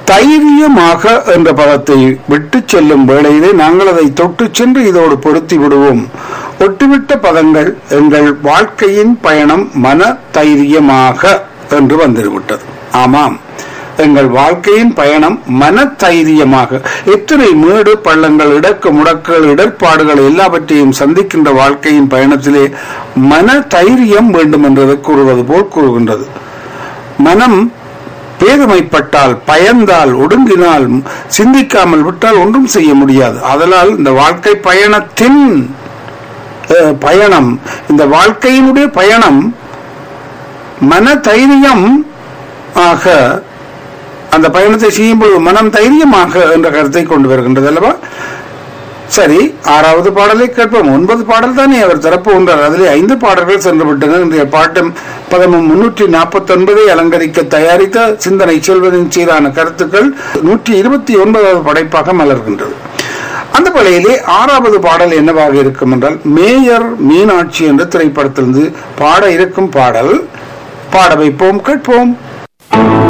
தைரியமாக என்ற பதத்தை விட்டு செல்லும் வேளையிலே நாங்கள் அதை தொட்டு சென்று இதோடு பொருத்தி விடுவோம் ஒட்டுவிட்ட பதங்கள் எங்கள் வாழ்க்கையின் பயணம் மன தைரியமாக என்று வந்துவிட்டது ஆமாம் எங்கள் வாழ்க்கையின் பயணம் மன தைரியமாக எத்தனை மேடு பள்ளங்கள் இடக்கு முடக்குகள் இடர்பாடுகள் எல்லாவற்றையும் சந்திக்கின்ற வாழ்க்கையின் பயணத்திலே மன தைரியம் வேண்டும் என்றது கூறுவது போல் கூறுகின்றது மனம் பேதமைப்பட்டால் பயந்தால் ஒடுங்கினால் சிந்திக்காமல் விட்டால் ஒன்றும் செய்ய முடியாது அதனால் இந்த வாழ்க்கை பயணத்தின் அஹ், பயணம் இந்த வாழ்க்கையினுடைய பயணம் மன தைரியம் ஆக அந்த பயணத்தை செய்யும் பொழுது மனம் தைரியமாக என்ற கருத்தை கொண்டு வருகின்றது அல்லவா சரி ஆறாவது பாடலை கேட்போம் ஒன்பது பாடல் தானே அவர் திறப்பு ஒன்றார் அதிலே ஐந்து பாடல்கள் சென்று விட்டன இன்றைய பாட்டம் பதமும் முன்னூற்றி நாற்பத்தி ஒன்பதை அலங்கரிக்க தயாரித்த சிந்தனை செல்வதின் சீரான கருத்துக்கள் நூற்றி இருபத்தி ஒன்பதாவது படைப்பாக மலர்கின்றது அந்த பலையிலே ஆறாவது பாடல் என்னவாக இருக்கும் என்றால் மேயர் மீனாட்சி என்ற திரைப்படத்திலிருந்து பாட இருக்கும் பாடல் பாட வைப்போம் கேட்போம்